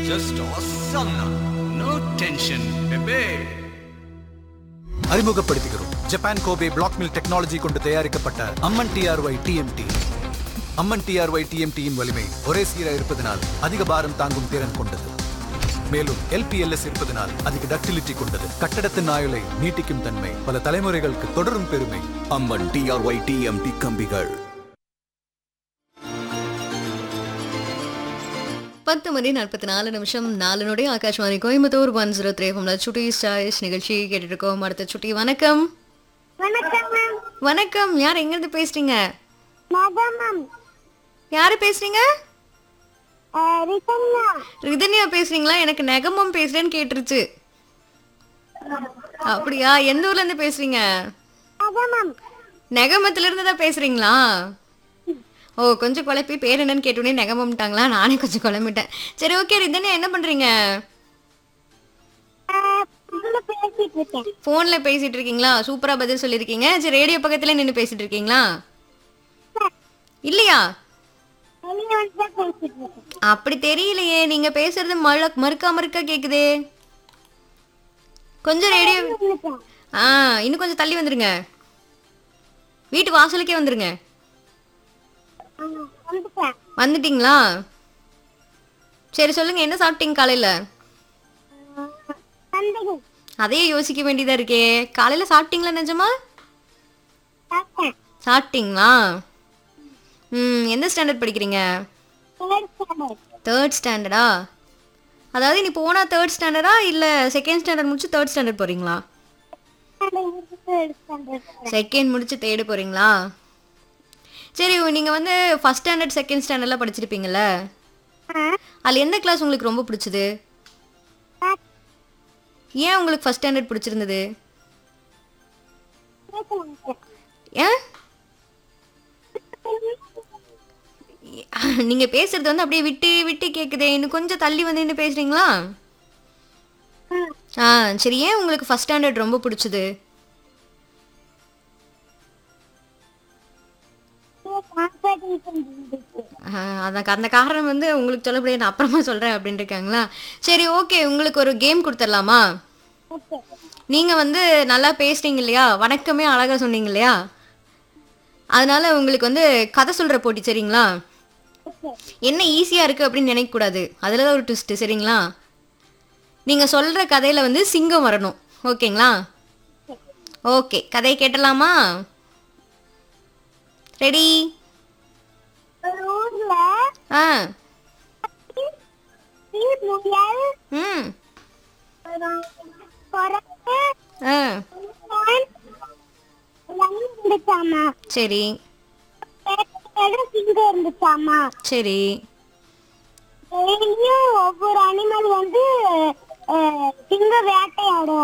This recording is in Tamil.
just awesome no tension baby அறிமுகப்படுத்துகிறோம் Japan Kobe black mill technology கொண்டு தயாரிக்கப்பட்ட Amman TRY TMT Amman TRY டிஎம்டியின் வலிமை ஒரே சீராக இருப்பதனால் அதிக பாரம் தாங்கும் திறன் கொண்டது மேலும் எல்பிஎல்எஸ் இருப்பதனால் அதிக டக்டிலிட்டி கொண்டது கட்டடத்தின் ஆயுளை நீட்டிக்கும் தன்மை பல தலைமுறைகளுக்கு தொடரும் பெருமை அம்மன் டிஆர்ஒய் டிஎம்டி கம்பிகள் பத்து மணி நாற்பத்தி நாலு நிமிஷம் நாலு நொடி Akashvani Coimbatore one zero three ஃபம்ல சுட்டி ஸ்டாய்ஸ் நிகழ்ச்சி கேட்டுட்டு இருக்கோம் அடுத்த சுட்டி வணக்கம் வணக்கம் மேம் வணக்கம் யார் எங்கிருந்து பேசுறீங்க மகா மேம் யாரு பேசுறீங்க ரிசன்னா ரிதன்யா பேசுறீங்களா எனக்கு நெகமம் பேசுறேன்னு கேட்டுருச்சு அப்படியா எந்த ஊர்ல இருந்து பேசுறீங்க மகா மேம் நெகமத்துல இருந்து தான் பேசுறீங்களா ஓ கொஞ்சம் குழப்பி பேர் என்னன்னு கேட்டோன்னே நெகமம்ட்டாங்களா நானே கொஞ்சம் குழம்பிட்டேன் சரி ஓகே ரிதன்யா என்ன பண்றீங்க இதுல பேசிட்டு இருக்கேன் ஃபோன்ல பேசிட்டு இருக்கீங்களா சூப்பரா பதில் சொல்லியிருக்கீங்க சரி ரேடியோ பக்கத்துல நின்று பேசிட்டு இருக்கீங்களா இல்லையா வெளியே வந்து தான் பேசிட்டு இருக்கேன் அப்படி தெரியலையே நீங்க பேசுறது மழ மறுக்கா மறுக்கா கேக்குதே கொஞ்சம் ரேடியோ வந்துட்டேன். ஆ இன்னும் கொஞ்சம் தள்ளி வந்துருங்க வீட்டு வாசலுக்கே வந்துருங்க ஆ, வந்துட்டேன் வந்துட்டீங்களா சரி சொல்லுங்க என்ன சாப்பிட்டீங்க காலையில சந்தகம் அதையே யோசிக்க வேண்டியதா இருக்கே காலையில சாப்பிட்டீங்களா நிஜமா சாப்பிட்டேன் சாப்பிட்டீங்களா ம் எந்த ஸ்டாண்டர்ட் படிக்கிறீங்க தேர்ட் ஸ்டாண்டர்ட் தேர்ட் ஸ்டாண்டர்டா அதாவது நீ போனா தேர்ட் ஸ்டாண்டர்டா இல்ல செகண்ட் ஸ்டாண்டர்ட் முடிச்சு தேர்ட் ஸ்டாண்டர்ட் போறீங்களா தேர்ட் ஸ்டாண்டர்ட் செகண்ட் முடிச்சு தேர்டு போறீங்களா சரி நீங்க வந்து ஃபர்ஸ்ட் ஸ்டாண்டர்ட் செகண்ட் ஸ்டாண்டர்ட்லாம் படிச்சிருப்பீங்கல்ல அதில் எந்த கிளாஸ் உங்களுக்கு ரொம்ப பிடிச்சது ஏன் உங்களுக்கு ஃபர்ஸ்ட் ஸ்டாண்டர்ட் பிடிச்சிருந்தது ஏன் நீங்க பேசுறது வந்து அப்படியே விட்டு விட்டு கேக்குதே இன்னும் கொஞ்சம் தள்ளி வந்து நின்னு பேசுறீங்களா ஆ சரி ஏன் உங்களுக்கு ஃபர்ஸ்ட் ஸ்டாண்டர்ட் ரொம்ப பிடிச்சது காம்படிஷன் இருந்துச்சு ஆ, அதான் அந்த காரணம் வந்து உங்களுக்கு சொல்ல முடியாது நான் அப்புறமா சொல்றேன் அப்படின்னு இருக்காங்களா சரி ஓகே உங்களுக்கு ஒரு கேம் கொடுத்துடலாமா ஓகே நீங்க வந்து நல்லா பேசுறீங்க இல்லையா வணக்கமே அழகா சொன்னீங்க இல்லையா அதனால உங்களுக்கு வந்து கதை சொல்ற போட்டி சரிங்களா ஓகே என்ன ஈஸியா இருக்கு அப்படின்னு நினைக்க கூடாது அதுல தான் ஒரு ட்விஸ்ட் சரிங்களா நீங்க சொல்ற கதையில வந்து சிங்கம் வரணும் ஓகேங்களா ஓகே கதையை கேட்டலாமா ரெடி ஒரு ஊர்ல ஆ தீ- முயல் ம் அப்புறம் குரங்கு ஆ மான் எல்லாம் இருந்துச்சாமா சரி இடம் சிங்கம் இருந்துச்சாமா சரி டெய்லியும் ஒவ்வொரு அனிமல் வந்து அஹ், சிங்கம் வேட்டையாடும்